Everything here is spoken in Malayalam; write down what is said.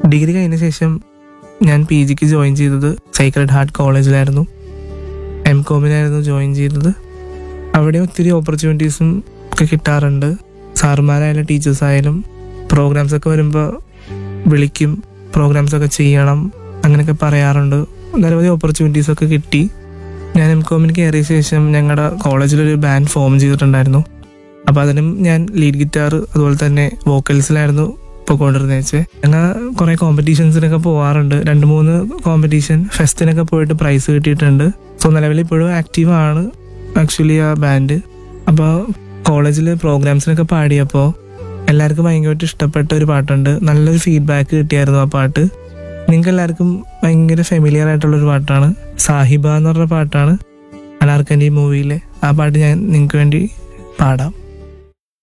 ഡിഗ്രി കഴിഞ്ഞ ശേഷം ഞാൻ പി ജിക്ക് ജോയിൻ ചെയ്തത് സൈക്രഡ് ഹാർട്ട് കോളേജിലായിരുന്നു എം കോമിനായിരുന്നു ജോയിൻ ചെയ്തത് അവിടെ ഒത്തിരി ഓപ്പർച്യൂണിറ്റീസും ഒക്കെ കിട്ടാറുണ്ട് സാറുമാരായാലും ടീച്ചേഴ്സ് ആയാലും പ്രോഗ്രാംസ് ഒക്കെ വരുമ്പോൾ വിളിക്കും പ്രോഗ്രാംസ് ഒക്കെ ചെയ്യണം അങ്ങനെയൊക്കെ പറയാറുണ്ട് നിരവധി ഓപ്പർച്യൂണിറ്റീസ് ഒക്കെ കിട്ടി ഞാൻ എം കോമിന് കയറിയ ശേഷം ഞങ്ങളുടെ കോളേജിലൊരു ബാൻഡ് ഫോം ചെയ്തിട്ടുണ്ടായിരുന്നു അപ്പോൾ അതിനും ഞാൻ ലീഡ് ഗിറ്റാർ അതുപോലെ തന്നെ വോക്കൽസിലായിരുന്നു പോയിക്കൊണ്ടിരുന്നത് വെച്ച് ഞങ്ങൾ കുറേ കോമ്പറ്റീഷൻസിനൊക്കെ പോവാറുണ്ട് രണ്ട് മൂന്ന് കോമ്പറ്റീഷൻ ഫെസ്റ്റിനൊക്കെ പോയിട്ട് പ്രൈസ് കിട്ടിയിട്ടുണ്ട് സോ നിലവിൽ ഇപ്പോഴും ആക്റ്റീവ് ആണ് ആക്ച്വലി ആ ബാൻഡ് അപ്പോൾ കോളേജിൽ പ്രോഗ്രാംസിനൊക്കെ പാടിയപ്പോൾ എല്ലാവർക്കും ഭയങ്കരമായിട്ട് ഇഷ്ടപ്പെട്ട ഒരു പാട്ടുണ്ട് നല്ലൊരു ഫീഡ്ബാക്ക് കിട്ടിയായിരുന്നു ആ പാട്ട് നിങ്ങൾക്ക് എല്ലാവർക്കും ഭയങ്കര ഫെമിലിയർ ആയിട്ടുള്ള ഒരു പാട്ടാണ് സാഹിബ എന്ന് പറഞ്ഞ പാട്ടാണ് അനാർക്കൻ്റെ മൂവിയിലെ ആ പാട്ട് ഞാൻ നിങ്ങൾക്ക് വേണ്ടി പാടാം